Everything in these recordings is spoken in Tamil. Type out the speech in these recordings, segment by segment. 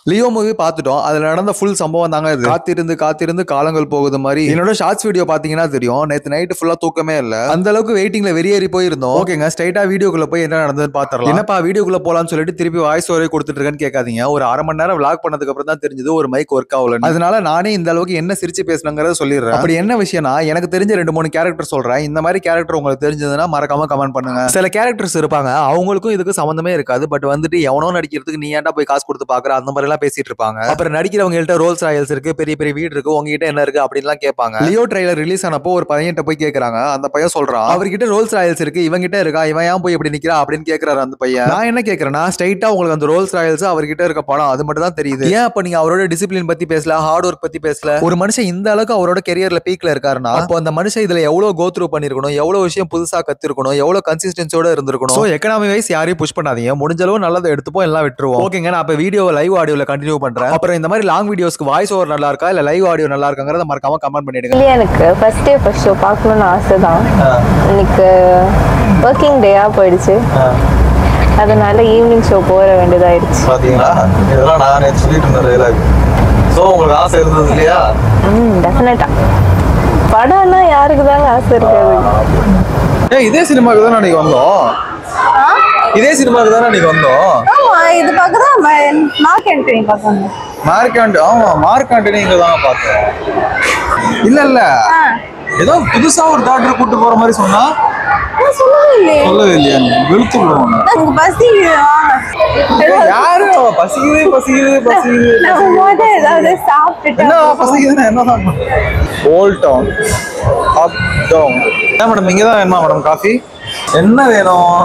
லியோ மூவி பார்த்துட்டோம் அதுல நடந்த ஃபுல் சம்பவம் தாங்க இது காத்திருந்து காத்திருந்து காலங்கள் போகுது மாதிரி என்னோட ஷார்ட்ஸ் வீடியோ பாத்தீங்கன்னா தெரியும் நேத்து நைட் ஃபுல்லா தூக்கமே இல்ல அந்த அளவுக்கு வெயிட்டிங்ல வெறியேறி போயிருந்தோம் ஓகேங்க ஸ்ட்ரைட்டா வீடியோக்குள்ள போய் என்ன நடந்ததுன்னு பாத்துறலாம் என்னப்பா வீடியோக்குள்ள போலாம்னு சொல்லிட்டு திருப்பி வாய்ஸ் ஓரே கொடுத்துட்டு இருக்கேன்னு கேட்காதீங்க ஒரு அரை மணி நேரம் vlog பண்ணதுக்கு அப்புறம் தான் தெரிஞ்சது ஒரு மைக் ஒர்க் ஆகல அதனால நானே இந்த அளவுக்கு என்ன சிரிச்சு பேசணுங்கிறத சொல்லிடுறேன் அப்படி என்ன விஷயம்னா எனக்கு தெரிஞ்ச ரெண்டு மூணு கேரக்டர் சொல்றேன் இந்த மாதிரி கேரக்டர் உங்களுக்கு தெரிஞ்சதுன்னா மறக்காம கமெண்ட் பண்ணுங்க சில கேரக்டர்ஸ் இருப்பாங்க அவங்களுக்கும் இதுக்கு சம்மந்தமே இருக்காது பட் வந்துட்டு எவனோ நடிக்கிறதுக்கு நீ ஏன்டா போய் காசு கொடுத்து பாக்குற அந்த மாதிரி எல்லாம் பேசிட்டு இருப்பாங்க அப்புறம் நடிக்கிறவங்கள்ட்ட ரோல்ஸ் ராயல்ஸ் இருக்கு பெரிய பெரிய வீடு இருக்கு உங்ககிட்ட என்ன இருக்கு அப்படின்லாம் கேட்பாங்க லியோ ட்ரைலர் ரிலீஸ் ஆனப்போ ஒரு பையன்கிட்ட போய் கேக்குறாங்க அந்த பையன் சொல்றான் அவர்கிட்ட ரோல்ஸ் ராயல்ஸ் இருக்கு இவங்கிட்ட இருக்கா இவன் ஏன் போய் இப்படி நிக்கிறா அப்படின்னு கேக்குறாரு அந்த பையன் நான் என்ன கேக்குறேன்னா ஸ்ட்ரைட்டா உங்களுக்கு அந்த ரோல்ஸ் ராயல்ஸ் அவர்கிட்ட இருக்க படம் அது மட்டும் தான் தெரியுது ஏன் அப்ப நீங்க அவரோட டிசிப்ளின் பத்தி பேசல ஹார்ட் ஒர்க் பத்தி பேசல ஒரு மனுஷன் இந்த அளவுக்கு அவரோட கெரியர்ல பீக்ல இருக்காருன்னா அப்போ அந்த மனுஷன் இதுல எவ்வளவு கோ த்ரூ பண்ணிருக்கணும் எவ்வளவு விஷயம் புதுசா கத்திருக்கணும் எவ்வளவு கன்சிஸ்டன்சியோட இருந்திருக்கணும் சோ எக்கனாமி வைஸ் யாரையும் புஷ் பண்ணாதீங்க முடிஞ்ச அளவு நல்லதை எடுத்துப்போம் எல்லாம் விட்டுருவோம் ஓகேங்க நான் அப்ப வீடியோ லைவ் ஆடியோல கண்டினியூ பண்றேன் அப்புறம் இந்த மாதிரி லாங் வீடியோஸ்க்கு வாய்ஸ் ஓவர் நல்லா இருக்கா இல்ல லைவ் ஆடியோ நல்லா இருக்காங்கிறத மறக்காம கமெண்ட் பண்ணிடுங்க இல்லையா எனக்கு ஃபர்ஸ்ட் டே ஃபர்ஸ்ட் ஷோ பார்க்கணும்னு ஆசை தான் இன்னைக்கு ஒர்க்கிங் டேயாக போயிடுச்சு அதனால ஈவினிங் ஷோ போற வேண்டியதாயிடுச்சு பாத்தீங்களா இதெல்லாம் நான் நேற்று சொல்லிட்டு இருந்தேன் டைலாக் ஸோ உங்களுக்கு ஆசை இருந்தது இல்லையா ம் டெஃபினட்டா படம்னா யாருக்கு தாங்க ஆசை இருக்காது ஏ இதே சினிமாக்கு தான் அன்னைக்கு வந்தோம் இதே சினிமாக்கு தானே அன்னைக்கு வந்தோம் ஆமா இது பார்க்க தான் மார்க் என்ட்ரி பார்க்கணும் மார்க் ஆண்டு ஆமா மார்க் ஆண்டனி இங்க தான் பார்த்தோம் இல்ல இல்ல ஏதோ புதுசா ஒரு டாக்டர் கூட்டு போற மாதிரி சொன்னா சொல்லவே இல்லையே சொல்லவே இல்லையா வெளுத்து விடுவோம் எனக்கு பசி யாரு அவ பசிக்குது பசிக்குது பசிக்குது நம்ம முத ஏதாவது சாப்பிட்டுட்டு என்ன பசிக்குதுன்னா என்ன தான் ஓல்ட் டவுன் அப் டவுன் என்ன மேடம் இங்கே தான் வேணுமா மேடம் காஃபி என்ன வேணும்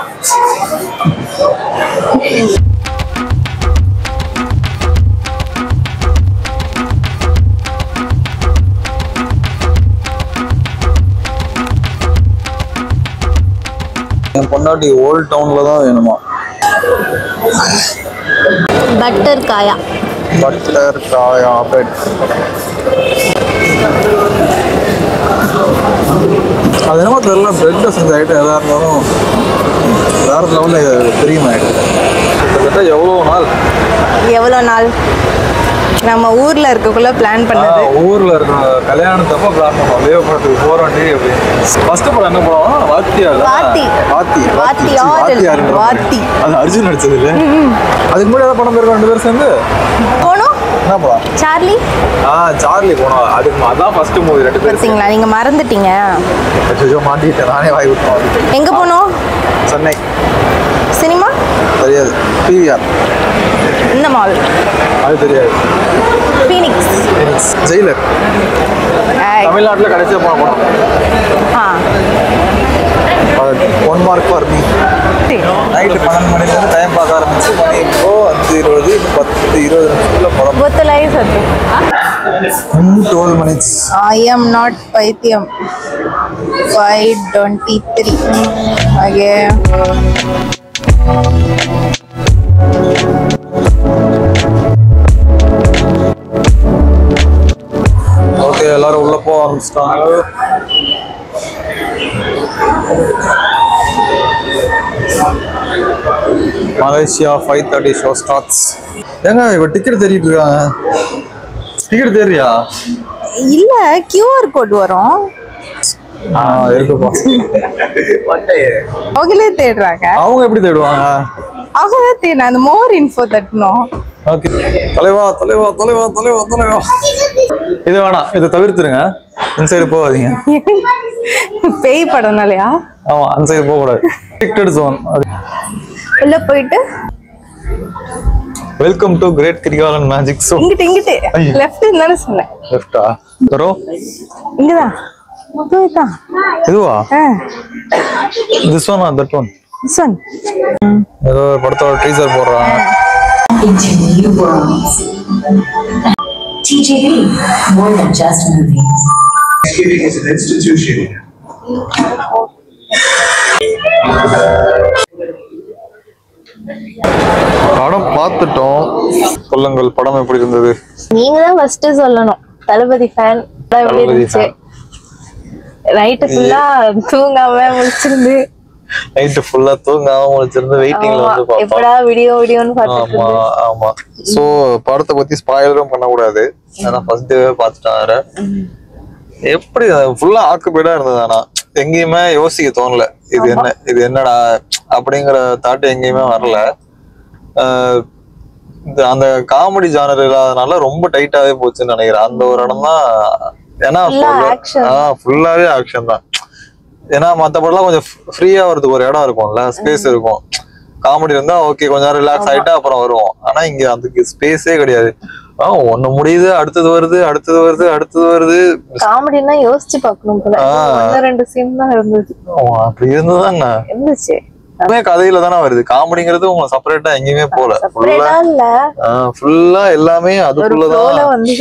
என் பொண்டாட்டி ஓல்ட் டவுன்ல தான் வேணுமா பட்டர் காயா பட்டர் காயா பெட் அது என்னமோ தெரியல பிரெட்ல செஞ்ச ஐட்டம் எதா இருந்தாலும் வேற லெவலில் தெரியுமா கிட்டத்தட்ட எவ்வளோ நாள் எவ்வளோ நாள் நம்ம ஊர்ல இருக்கக்குள்ள பிளான் பண்ணது ஆஹ், ஊர்ல இருக்கிற கல்யாணத்தப்ப பிளான் பண்ணோம் லேவ படத்துக்கு போறோண்டி அப்படின்னு ஃபர்ஸ்ட் படம் என்ன படம் வாத்தியா இல்ல? வாத்தி. வாத்தி வாத்தி சி, ஆறு. வாத்தியாருன்ற வாத்தி. படம். அது அர்ஜுன் நடிச்சது இல்ல அதுக்கு முன்னாடி ஏதாவது படம் போயிருக்கோம் ரெண்டு பேரும் சேர்ந்து போனோம் என்ன படம் சார்லி ஆ சார்லி போனோம் அதுக்கு அதான் ஃபர்ஸ்ட் மூவி ரெண்டு பேரும் பார்த்தீங்களா நீங்க மறந்துட்டீங்க அச்சோ மாட்டிக்கிட்டேன் நானே வாய் விட்டோம் எங்க போனோம் சென்னை சினிமா தெரியாது பிவிஆர் இந்த மால் அது தெரியாது ஃபீனிக்ஸ் ஜெயிலர் தமிழ்நாட்டுல கடைசியா போன படம் ஆ ஒன் மார்க் ஃபார் மீ சரி. நைட்டு பன்னெண்டு மணிலேருந்து டைம் பார்க்க ஆரம்பிச்சு மணி இப்போ அஞ்சு இருபது இப்போ பத்து இருபது நிமிஷத்துல படம் ಗೊತ್ತಲಾಗಿ ಸತ್ತು twelve minutes I am not ಪೈತ್ಯಂ ಫೈವ್ ಟ್ವೆಂಟಿ ತ್ರೀ ಹಾಗೆ ஓகே எல்லாரும் உள்ள போக ஆரம்பிச்சிட்டாங்க Malaysia five thirty show starts ஏங்க இப்போ டிக்கெட் தேடிட்டு இருக்காங்க டிக்கெட் தேடுறியா இல்ல கியூஆர் கோட் வரும் ஆ இருக்குப்பா அவங்களே தேடுறாங்க அவங்க எப்படி தேடுவாங்க அவங்க தான் தேடணும் அந்த மோர் இன்ஃபோ தட்டணும் ஓகே தலைவா தலைவா தலைவா தலைவா தலைவா இது வேணாம் இதை தவிர்த்துருங்க இந்த சைடு போகாதீங்க பேய் படம்னாலயா ஆமா அந்த சைடு போக கூடாது டிக்கெட் ஜோன் உள்ள போயிட்டு welcome to great Kirikalan magic show இங்கிட்டு இங்கிட்டு ஐயோ. லெஃப்ட் தானே சொன்னேன் லெஃப்டா தரோ இங்கதான் போய்தான் இதுவா ஆ this one or that one சொன் ஏதோ ஒரு படத்தோட டீசர் போடுறாங்க into new worlds. TGV, more than just movies. Thanksgiving is an institution. படம் பார்த்துட்டோம் சொல்லுங்கள் படம் எப்படி இருந்தது நீங்க தான் ஃபர்ஸ்ட் சொல்லணும் தளபதி ஃபேன் எப்படி தளபதி இருந்துச்சு fan. நைட்டு ஃபுல்லா தூங்காம முடிச்சிருந்து நைட்டு ஃபுல்லா தூங்காம முடிச்சிருந்து வெயிட்டிங்ல ஆமா வந்து பார்த்தோம் எப்படா வீடியோ வீடியோன்னு பார்த்துட்டு ஆமா இருந்தேன். ஆமா சோ படத்தை பத்தி ஸ்பாயிலரும் பண்ணக்கூடாது ஏன்னா ஃபர்ஸ்ட் டேவே பார்த்துட்டேன் வேற எப்படி ஃபுல்லா ஆக்குபைடா இருந்தது ஆனா எங்கேயுமே யோசிக்க தோணல இது என்ன இது என்னடா அப்படிங்கிற தாட் எங்கேயுமே வரல ஆஹ் இந்த அந்த காமெடி ஜானர் இல்லாதனால ரொம்ப டைட்டாவே போச்சுன்னு நினைக்கிறேன் அந்த ஒரு இடம் தான் ஏன்னா Full-ஆ action. ஃபுல்லாவே ஆக்ஷன் தான் ஏன்னா மத்த படம்லாம் கொஞ்சம் ஃப்ரீயா வரதுக்கு ஒரு இடம் இருக்கும்ல ஸ்பேஸ் இருக்கும் காமெடி இருந்தா ஓகே கொஞ்ச நேரம் ரிலாக்ஸ் ஆயிட்டா அப்புறம் வருவோம் ஆனா இங்க அதுக்கு ஸ்பேஸே கிடையாது ஆ ஒண்ணு முடியுது அடுத்தது வருது அடுத்தது வருது அடுத்தது வருது காமெடினா யோசிச்சு பார்க்கணும் போல ஆ. ஒன்னு ரெண்டு சீன் தான் இருந்தது ஓ, அப்படி இருந்ததுதாங்க இருந்துச்சு எல்லாமே கதையில தானே வருது காமெடிங்கிறது உங்களை செப்பரேட்டா எங்கேயுமே போல ஃபுல்லா செப்பரேட்டா இல்ல ஃபுல்லா எல்லாமே ஒரு அதுக்குள்ளதான் ஃப்ளோல வந்து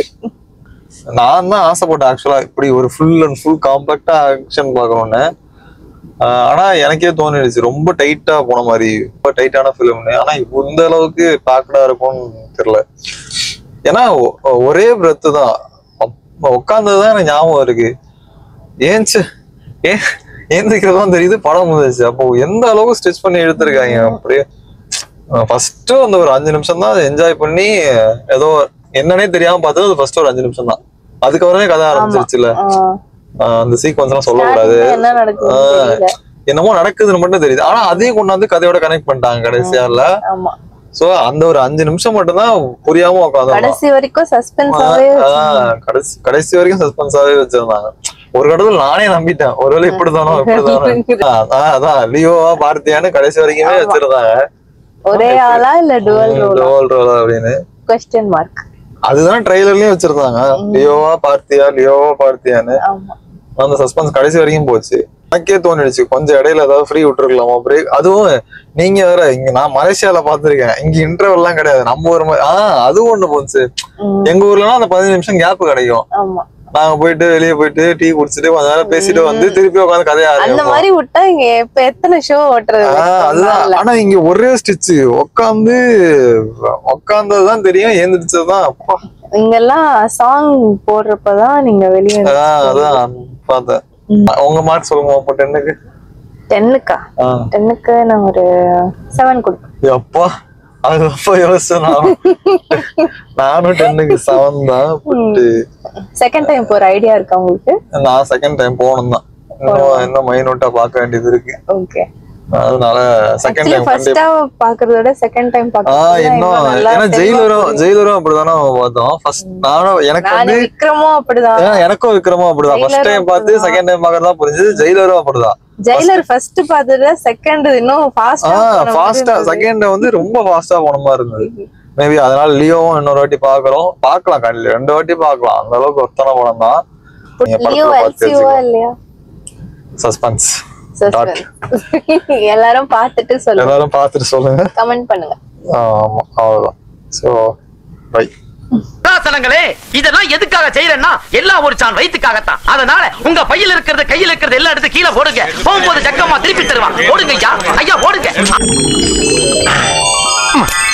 நான் தான் ஆசைப்பட்டேன் ஆக்சுவலா இப்படி ஒரு ஃபுல் அண்ட் ஃபுல் காம்பாக்டா ஆக்ஷன் பார்க்கணும்னு ஆஹ் ஆனா எனக்கே தோணிடுச்சு ரொம்ப டைட்டா போன மாதிரி ரொம்ப டைட்டான ஃபிலிம்னு ஆனா இந்த அளவுக்கு பேக்கடா இருக்கும்னு தெரியல ஏன்னா ஒ- ஒரே பிரெத்து தான் உட்காந்ததுதான் எனக்கு ஞாபகம் இருக்கு ஏன்ச்சு ஏன் ஏந்திக்கிறதும் தெரியுது படம் முடிஞ்சிச்சு அப்போ எந்த அளவுக்கு ஸ்டிச் பண்ணி எடுத்திருக்காங்க அப்படியே ஃபர்ஸ்ட் அந்த ஒரு அஞ்சு நிமிஷம் தான் என்ஜாய் பண்ணி ஏதோ என்னன்னே தெரியாம பார்த்தது அது ஃபர்ஸ்ட் ஒரு அஞ்சு நிமிஷம் தான் அதுக்கப்புறமே கதை ஆரம்பிச்சிருச்சுல ஆஹ் அந்த சீக்வன்ஸ் எல்லாம் சொல்லக்கூடாது starting ல என்ன நடக்குதுன்னு ஆஹ் தெரியல என்னமோ நடக்குதுன்னு மட்டும் தெரியுது ஆனா அதையும் கொண்டாந்து கதையோட கனெக்ட் பண்ணிட்டாங்க கடைசியால ஆமா சோ அந்த ஒரு அஞ்சு நிமிஷம் மட்டும் தான் புரியாம உட்காந்து கடைசி வரைக்கும் சஸ்பென்ஸாவே கடைசி கடைசி வரைக்கும் சஸ்பென்ஸாவே வச்சிருந்தாங்க ஒரு கடவுள் நானே நம்பிட்டேன் ஒருவேளை இப்படிதானோ இப்படிதானோ ஆஹ் அதான், அதான் லியோவா பார்த்தியான்னு கடைசி வரைக்குமே வச்சிருந்தாங்க ஒரே ஆளா இல்ல டுவல் ரோல் ரோல் ரோல் அப்படின்னு கொஸ்டின் மார்க் அதுதான் ட்ரெய்லர்லயும் வச்சிருந்தாங்க லியோவா பார்த்தியா லியோவா பார்த்தியான்னு ஆமா அந்த சஸ்பென்ஸ் கடைசி வரைக்கும் போச்சு எனக்கே தோணிடுச்சு கொஞ்சம் இடையில ஏதாவது ஃப்ரீ விட்டுருக்கலாமா பிரேக் அதுவும் நீங்க வேற இங்க நான் மலேசியால பாத்திருக்கேன் இங்க இன்டர்வல் எல்லாம் கிடையாது நம்ம ஒரு மா- ஆஹ் அது ஒண்ணு போச்சு ம். எங்க ஊர்லலாம் அந்த பதினஞ்சு நிமிஷம் கேப் கிடைக்கும் ஆமா நாங்க போயிட்டு வெளியே போயிட்டு டீ குடிச்சிட்டு கொஞ்ச நேரம் பேசிட்டு வந்து திருப்பி உட்காந்து கதையா அந்த ஆரம்பிப்போம். மாதிரி விட்டா இங்க இப்ப எத்தனை ஷோ ஓட்டுறது ஆஹ் அதுதான் ஆனா இங்க ஒரே ஸ்டிச் உட்காந்து உட்காந்ததுதான் தெரியும் ஏந்திரிச்சதுதான் அப்பா இங்கெல்லாம் சாங் போடுறப்பதான் நீங்க வெளியே ஆஹ் அதான் பார்த்தேன் உங்க மார்க் சொல்லுங்க அப்போ டென்னுக்கு டென்னுக்கா ஆஹ் டென்னுக்கு நான் ஒரு செவன் கொடுப்பேன் அப்பா அது அப்ப யோசிச்சேன் நானும் நானும் டென்னுக்கு செவன் தான் பட்டு செகண்ட் டைம் போற ஐடியா இருக்கா உங்களுக்கு நான் செகண்ட் டைம் போகணும் தான் இன்னும் இன்னும் மைனூட்டா பார்க்க வேண்டியது இருக்கு ஓகே அதனால செகண்ட் ஆக்சுவலி டைம் ஃபர்ஸ்ட் கண்டிப்பா டைம் பாக்குறத விட செகண்ட் டைம் ஆஹ் பாக்குறது இன்னும் ஏன்னா ஜெயிலரும் ஜெயிலரும் அப்படிதானே பார்த்தோம் ஃபர்ஸ்ட் நானும் எனக்கு நான் வந்து விக்ரமும் அப்படிதான் ஏன்னா எனக்கும் விக்ரமும் அப்படிதான் ஃபர்ஸ்ட் டைம் பார்த்து செகண்ட் டைம் பார்க்கறதா புரிஞ்சது ஜெயிலரும் அப்படிதான் ஜெயிலர் ஃபர்ஸ்ட் பார்த்ததுல செகண்ட் இன்னும் ஃபாஸ்டா ஆஹ் ஃபாஸ்டா செகண்ட் வந்து ரொம்ப ஃபாஸ்டா போன மாதிரி இருந்தது மேபி அதனால லியோவும் இன்னொரு வாட்டி பாக்குறோம் பார்க்கலாம் கண்டிப்பா ரெண்டு வாட்டி பார்க்கலாம் அந்த அளவுக்கு ஒருத்தன படம் தான் நீங்க லியோ படத்துல பார்த்து எல்சிஓவா இல்லையா சஸ்பென்ஸ் Suspense. எல்லாரும் பார்த்துட்டு சொல்லுங்க எல்லாரும் பார்த்துட்டு சொல்லுங்க கமெண்ட் பண்ணுங்க ஆமா அவ்வளவுதான் சோ பை சனங்களே இதெல்லாம் எதுக்காக செய்யறேன்னா எல்லாம் ஒரு சான் வயிற்றுக்காகத்தான் அதனால உங்க பையில இருக்கிறது கையில இருக்கிறது எல்லாம் எடுத்து கீழே போடுங்க போகும்போது ஜக்கம்மா திருப்பி தருவான் ஓடுங்க ஐயா ஐயா ஓடுங்க